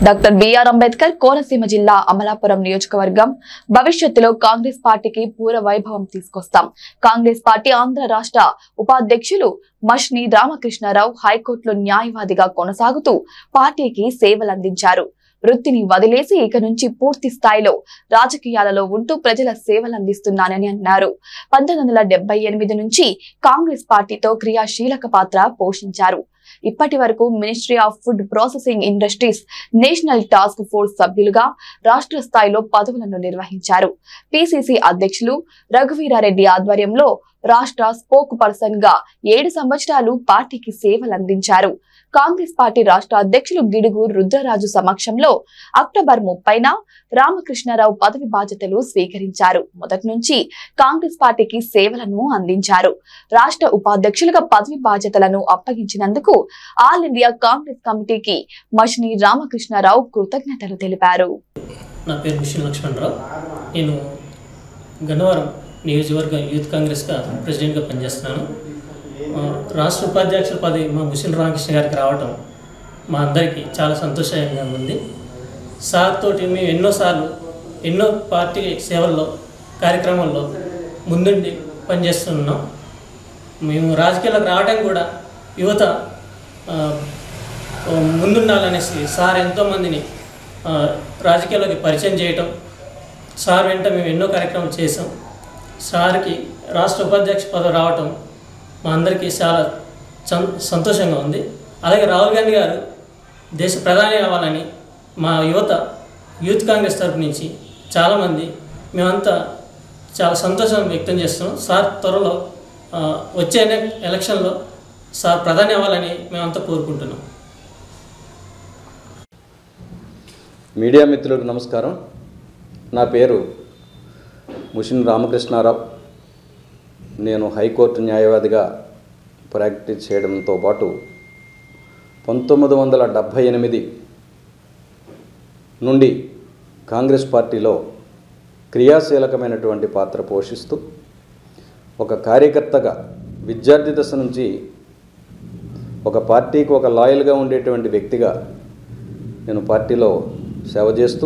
doctor BR Ambedkar Konaseema జిల్లా అమలాపురం నియోజకవర్గం భవిష్యత్తులో కాంగ్రెస్ పార్టీకి పూర వైభవం తీసుకొస్తాం కాంగ్రెస్ పార్టీ ఆంధ్ర రాష్ట్ర ఉపాధ్యక్షులు మష్ని రామకృష్ణారావు హైకోర్టులో న్యాయవాదిగా కొనసాగుతూ పార్టీకి సేవలందించారు వృత్తిని వదిలేసి ఇక నుంచి పూర్తి స్థాయిలో రాజకీయాలలో ఉంటూ ప్రజల సేవలందిస్తున్నానని అన్నారు పంతొమ్మిది వందల డెబ్బై ఎనిమిది నుంచి కాంగ్రెస్ పార్టీతో క్రియాశీలక పాత్ర పోషించారు ఇప్పటి వరకు ministry of food processing industries national task force సభ్యులుగా రాష్ట్ర స్థాయిలో పదవులను నిర్వహించారు పిసిసి అధ్యక్షులు రఘువీరారెడ్డి ఆధ్వర్యంలో రాష్ట్ర స్పోక్ పర్సన్ గా ఏడు సంవత్సరాలు పార్టీకి సేవలందించారు కాంగ్రెస్ పార్టీ రాష్ట్ర అధ్యక్షులు గిడుగు రుద్రరాజు సమక్షంలో అక్టోబర్ ముప్పైన రామకృష్ణారావు పదవి బాధ్యతలు స్వీకరించారు మొదటి నుంచి కాంగ్రెస్ పార్టీకి సేవలను అందించారు రాష్ట్ర ఉపాధ్యక్షులుగా పదవి బాధ్యతలను అప్పగించినందుకు ఆల్ ఇండియా కాంగ్రెస్ కమిటీకి మష్ని రామకృష్ణారావు కృతజ్ఞతలు తెలిపారు నా పేరు మిషన్ లక్ష్మణరావు నేను గన్నవరం నియోజకవర్గ యూత్ కాంగ్రెస్గా ప్రెసిడెంట్గా పనిచేస్తున్నాను ఆ, రాష్ట్ర ఉపాధ్యక్షుల పదవి మా ముసిల్ రామకృష్ణ గారికి రావటం మా అందరికీ చాలా సంతోషంగా ఉంది సార్ తోటి మేము ఎన్నోసార్లు ఎన్నో పార్టీ సేవల్లో కార్యక్రమాల్లో ముందుండి పనిచేస్తున్నాం మేము రాజకీయాలకు రావడం కూడా యువత ఆ, ముందుండాలనేసి సార్ ఎంతోమందిని ఆ, రాజకీయాల్లోకి పరిచయం చేయటం సార్ వెంట మేము ఎన్నో కార్యక్రమాలు చేసాం సార్కి రాష్ట్ర ఉపాధ్యక్ష పదవి రావటం మా అందరికీ చాలా సం- సంతోషంగా ఉంది అలాగే రాహుల్ గాంధీ గారు దేశ ప్రధాని అవ్వాలని మా యువత యూత్ కాంగ్రెస్ తరపు నుంచి చాలామంది మేమంతా చాలా సంతోషం వ్యక్తం చేస్తున్నాం సార్ త్వరలో ఆ, వచ్చే ఎల- ఎలక్షన్లో సార్ ప్రధాని అవ్వాలని మేమంతా కోరుకుంటున్నాం మీడియా మిత్రులకు నమస్కారం నా పేరు ముషిన్ రామకృష్ణారావు నేను హైకోర్టు న్యాయవాదిగా ప్రాక్టీస్ చేయడంతో పాటు పంతొమ్మిది వందల డెబ్భై ఎనిమిది నుండి కాంగ్రెస్ పార్టీలో క్రియాశీలకమైనటువంటి పాత్ర పోషిస్తూ ఒక కార్యకర్తగా విద్యార్థి దశ నుంచి ఒక పార్టీకి ఒక లాయల్గా ఉండేటువంటి వ్యక్తిగా నేను పార్టీలో సేవ చేస్తూ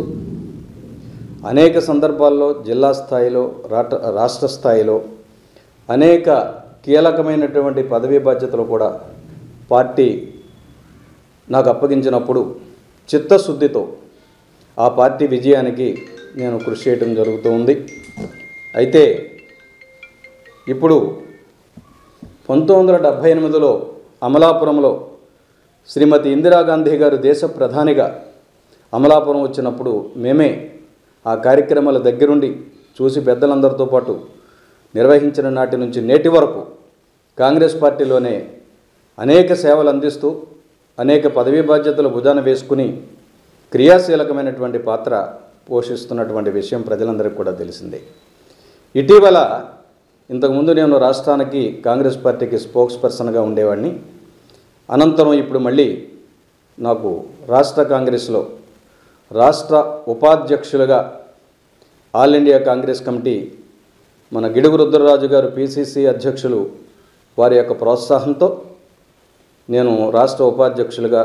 అనేక సందర్భాల్లో జిల్లా స్థాయిలో రాష్ట్ర రాష్ట్ర స్థాయిలో అనేక కీలకమైనటువంటి పదవీ బాధ్యతలు కూడా పార్టీ నాకు అప్పగించినప్పుడు చిత్తశుద్ధితో ఆ పార్టీ విజయానికి నేను కృషి చేయడం జరుగుతూ ఉంది అయితే ఇప్పుడు పంతొమ్మిది వందల డెబ్భై ఎనిమిదిలో అమలాపురంలో శ్రీమతి ఇందిరాగాంధీ గారు దేశ ప్రధానిగా అమలాపురం వచ్చినప్పుడు మేమే ఆ కార్యక్రమాల దగ్గరుండి చూసి పెద్దలందరితో పాటు నిర్వహించిన నాటి నుంచి నేటి వరకు కాంగ్రెస్ పార్టీలోనే అనేక సేవలు అందిస్తూ అనేక పదవీ బాధ్యతలు భుజాన వేసుకుని క్రియాశీలకమైనటువంటి పాత్ర పోషిస్తున్నటువంటి విషయం ప్రజలందరికీ కూడా తెలిసిందే ఇటీవల ఇంతకుముందు నేను రాష్ట్రానికి కాంగ్రెస్ పార్టీకి స్పోక్స్ పర్సన్గా ఉండేవాడిని అనంతరం ఇప్పుడు మళ్ళీ నాకు రాష్ట్ర కాంగ్రెస్లో రాష్ట్ర ఉపాధ్యక్షులుగా ఆల్ ఇండియా కాంగ్రెస్ కమిటీ మన గిడుగు రుద్రరాజు గారు పిసిసి అధ్యక్షులు వారి యొక్క ప్రోత్సాహంతో నేను రాష్ట్ర ఉపాధ్యక్షులుగా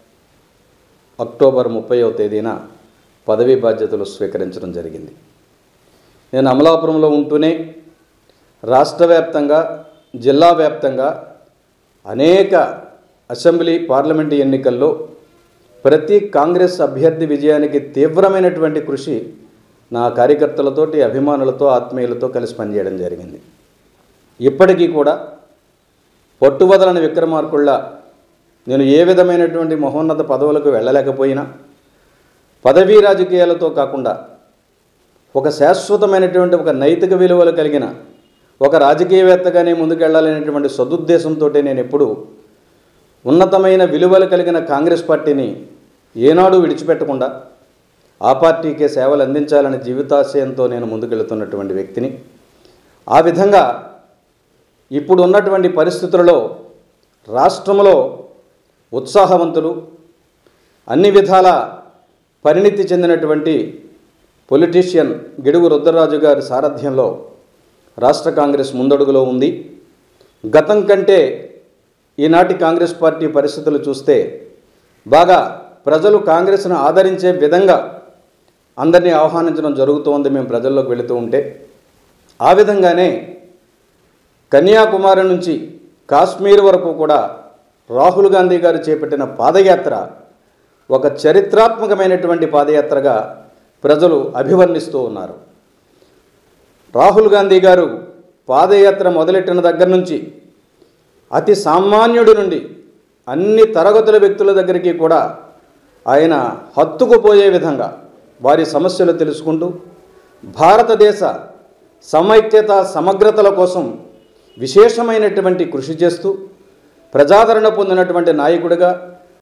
అక్టోబర్ ముప్పైవ తేదీన పదవీ బాధ్యతలు స్వీకరించడం జరిగింది నేను అమలాపురంలో ఉంటూనే రాష్ట్ర వ్యాప్తంగా జిల్లా వ్యాప్తంగా అనేక అసెంబ్లీ పార్లమెంటు ఎన్నికల్లో ప్రతి కాంగ్రెస్ అభ్యర్థి విజయానికి తీవ్రమైనటువంటి కృషి నా కార్యకర్తలతోటి అభిమానులతో ఆత్మీయులతో కలిసి పనిచేయడం జరిగింది ఇప్పటికీ కూడా పట్టుబదలని విక్రమార్కుళ్ళ నేను ఏ విధమైనటువంటి మహోన్నత పదవులకు వెళ్ళలేకపోయినా పదవీ రాజకీయాలతో కాకుండా ఒక శాశ్వతమైనటువంటి ఒక నైతిక విలువలు కలిగిన ఒక రాజకీయవేత్తగానే ముందుకెళ్లాలనేటువంటి సదుద్దేశంతో నేను ఎప్పుడూ ఉన్నతమైన విలువలు కలిగిన కాంగ్రెస్ పార్టీని ఏనాడు విడిచిపెట్టకుండా ఆ పార్టీకే సేవలు అందించాలనే జీవితాశయంతో నేను ముందుకెళ్తున్నటువంటి వ్యక్తిని ఆ విధంగా ఇప్పుడు ఉన్నటువంటి పరిస్థితులలో రాష్ట్రంలో ఉత్సాహవంతులు అన్ని విధాల పరిణితి చెందినటువంటి పొలిటీషియన్ గిడుగు రుద్రరాజు గారి సారథ్యంలో రాష్ట్ర కాంగ్రెస్ ముందడుగులో ఉంది గతం కంటే ఈనాటి కాంగ్రెస్ పార్టీ పరిస్థితులు చూస్తే బాగా ప్రజలు కాంగ్రెస్ను ఆదరించే విధంగా అందరినీ ఆహ్వానించడం జరుగుతోంది మేము ప్రజల్లోకి వెళుతూ ఉంటే ఆ విధంగానే కన్యాకుమారి నుంచి కాశ్మీర్ వరకు కూడా రాహుల్ గాంధీ గారు చేపట్టిన పాదయాత్ర ఒక చరిత్రాత్మకమైనటువంటి పాదయాత్రగా ప్రజలు అభివర్ణిస్తూ ఉన్నారు రాహుల్ గాంధీ గారు పాదయాత్ర మొదలెట్టిన దగ్గర నుంచి అతి సామాన్యుడి నుండి అన్ని తరగతుల వ్యక్తుల దగ్గరికి కూడా ఆయన హత్తుకుపోయే విధంగా వారి సమస్యలు తెలుసుకుంటూ భారతదేశ సమైక్యత సమగ్రతల కోసం విశేషమైనటువంటి కృషి చేస్తూ ప్రజాదరణ పొందినటువంటి నాయకుడిగా